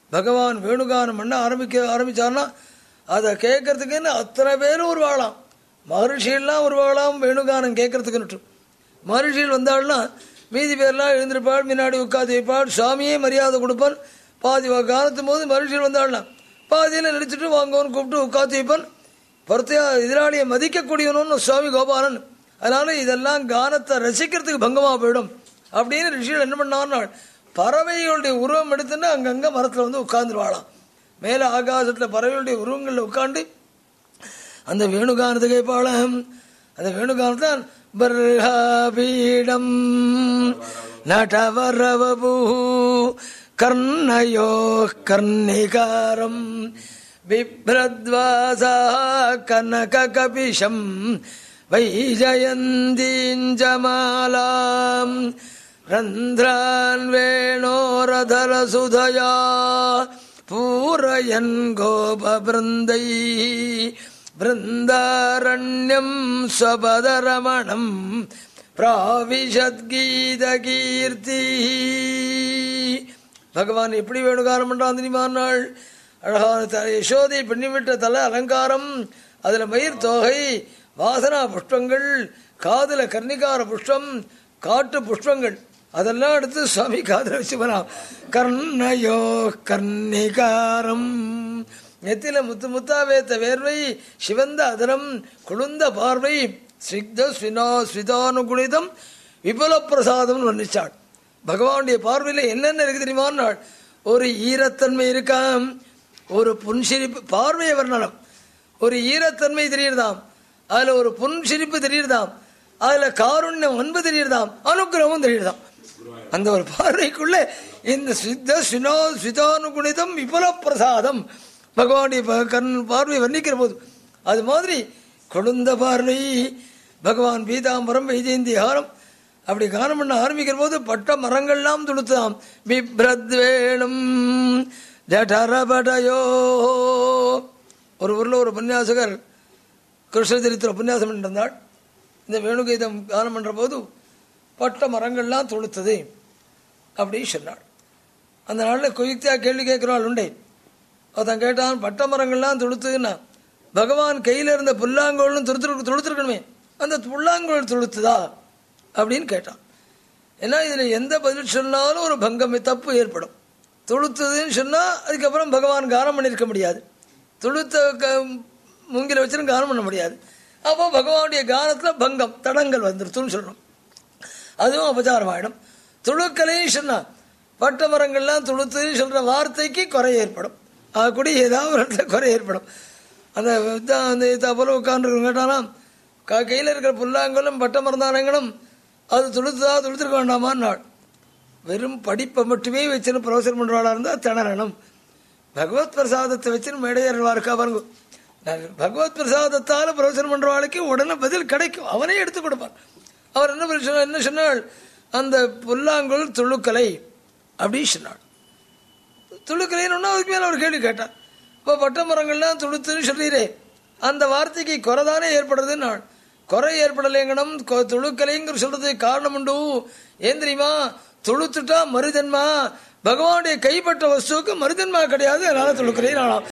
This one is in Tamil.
பகவான் வேணுகானம் பண்ண ஆரம்பிக்க ஆரம்பிச்சார்னா அதை கேட்கறதுக்குன்னு அத்தனை பேரும் உருவாகலாம் மகர்ஷியெல்லாம் உருவாகலாம் வேணுகானம் கேட்கறதுக்குன்னுட்டு மகர்ஷியில் வந்தாள்னா மீதி பேர்லாம் எழுந்திருப்பாள் முன்னாடி உட்காந்து வைப்பாள் சுவாமியே மரியாதை கொடுப்பான் பாதி காலத்தும் போது மகர்ஷியில் வந்தாள்னா பாதியில் நடிச்சுட்டு வாங்கன்னு கூப்பிட்டு உட்காந்து வைப்பான் பொறுத்தையா எதிராளியை மதிக்கக்கூடியவனும் சுவாமி கோபாலன் அதனால இதெல்லாம் கானத்தை ரசிக்கிறதுக்கு பங்கமா போயிடும் அப்படின்னு ரிஷிகள் என்ன பண்ணார்னா பறவைகளுடைய உருவம் எடுத்துன்னா அங்கங்க மரத்துல வந்து உட்கார்ந்துருவாளாம் மேல ஆகாசத்துல பறவைகளுடைய உருவங்கள்ல உட்காந்து அந்த வேணுகானத்தை கேட்பாளாம் அந்த வேணுகானத்தான் பர்ஹாபீடம் நடவரவபூ கர்ணயோ கர்ணிகாரம் பிப்ரத்வாசா கனககபிஷம் வைஜயந்தீஞ்சமாலாம் ரந்திரான் வேணோரதரசுதயா பூரயன் கோபபிருந்தை பிருந்தாரண்யம் ஸ்வபதரமணம் பிராவிஷத்கீதகீர்த்தி பகவான் எப்படி வேணுகாரம் பண்றான் தெரியுமா நாள் அழகான தலை யசோதை பெண்ணிவிட்ட தலை அலங்காரம் அதுல மயிர் தோகை வாசனா புஷ்பங்கள் காதுல கர்ணிகார புஷ்பம் காட்டு புஷ்பங்கள் அதெல்லாம் எடுத்து சுவாமி காதுல வச்சு போலாம் கர்ணயோ கர்ணிகாரம் நெத்தில முத்து முத்தா வேத்த வேர்வை சிவந்த அதரம் குளுந்த பார்வை ஸ்னிக்த ஸ்வினா ஸ்விதானுகுணிதம் விபுல பிரசாதம் வர்ணிச்சாள் பகவானுடைய பார்வையில என்னென்ன இருக்கு தெரியுமா ஒரு ஈரத்தன்மை இருக்காம் ஒரு புன்சிரிப்பு பார்வையை வர்ணனம் ஒரு ஈரத்தன்மை தெரியுறதாம் அதுல ஒரு புன்சிரிப்பு தெரியுறதாம் அதுல காருண்யம் அன்பு தெரியுறதாம் அனுகிரகமும் தெரியுறதாம் அந்த ஒரு பார்வைக்குள்ள இந்த சித்த சுனோ சுதானுகுணிதம் விபுல பிரசாதம் பகவானுடைய ப- கண் பார்வை வர்ணிக்கிற போது அது மாதிரி கொழுந்த பார்வை பகவான் பீதாம்பரம் வைஜெயந்தி ஹாரம் அப்படி கானம் பண்ண ஆரம்பிக்கிற போது பட்ட மரங்கள்லாம் துளுத்தாம் பிப்ரத்வேணும் ஜடரபடயோ ஒரு ஊரில் ஒரு உபன்யாசகர் கிருஷ்ண சரித்திர உபன்யாசம் பண்ணிருந்தாள் இந்த வேணுகீதம் கானம் பண்ற போது பட்ட மரங்கள்லாம் துளுத்தது அப்படின்னு சொன்னாள் அந்த நாளில் குயுக்தியா கேள்வி கேட்கிறாள் உண்டே ஒருத்தன் கேட்டான் பட்ட மரங்கள்லாம் துளுத்துதுன்னா பகவான் கையில இருந்த புல்லாங்கோலும் துளுத்து துளுத்துருக்கணுமே அந்த புல்லாங்கோல் துளுத்துதா அப்படின்னு கேட்டான் ஏன்னா இதுல எந்த பதில் சொன்னாலும் ஒரு பங்கம் தப்பு ஏற்படும் துளுத்துதுன்னு சொன்னா அதுக்கப்புறம் பகவான் கானம் பண்ணியிருக்க முடியாது துளுத்த க- மூங்கில வச்சிரும் கானம் பண்ண முடியாது அப்போ பகவானுடைய கானத்துல பங்கம் தடங்கள் வந்துருத்துன்னு சொல்றோம் அதுவும் அபச்சாரம் ஆயிடும் துளுக்கலைன்னு சொன்னா பட்ட மரங்கள்லாம் துளுத்துன்னு சொல்ற வார்த்தைக்கு குறை ஏற்படும் அது கூட ஏதாவது ஒரு இடத்துல குறை ஏற்படும் அந்த இதான் அந்த இதை போல உட்காந்துருக்கோம் கேட்டாலாம் க கையில் இருக்கிற புல்லாங்கலும் பட்ட மரந்தானங்களும் அது துளுத்துதா துளுத்திருக்க வேண்டாமான்னு நாள் வெறும் படிப்பை மட்டுமே வச்சுன்னு பிரவசனம் பண்ணுறாளா இருந்தால் திணறணும் பகவத் பிரசாதத்தை வச்சுன்னு மேடையர்வா இருக்கா பாருங்க நான் பகவத் பிரசாதத்தால் பிரவசனம் பண்றவாளுக்கு உடனே பதில் கிடைக்கும் அவனே எடுத்து கொடுப்பான் அவர் என்ன பதில் சொன்னார் என்ன சொன்னாள் அந்த புல்லாங்குழல் துளுக்கலை அப்படின்னு சொன்னாள் துளுக்கலைன்னு அதுக்கு மேல ஒரு கேள்வி கேட்டார் இப்போ பட்ட மரங்கள்லாம் துளுத்துன்னு சொல்றீரே அந்த வார்த்தைக்கு குறைதானே ஏற்படுறது நான் குறை ஏற்படலைங்கணும் கொ- துளுக்கலைங்கிற சொல்றதுக்கு காரணம் உண்டு ஏன் தெரியுமா துளுத்துட்டா மருதன்மா பகவானுடைய கைப்பட்ட வஸ்துவுக்கு மருதன்மா கிடையாது அதனால துளுக்கலை நாளாம்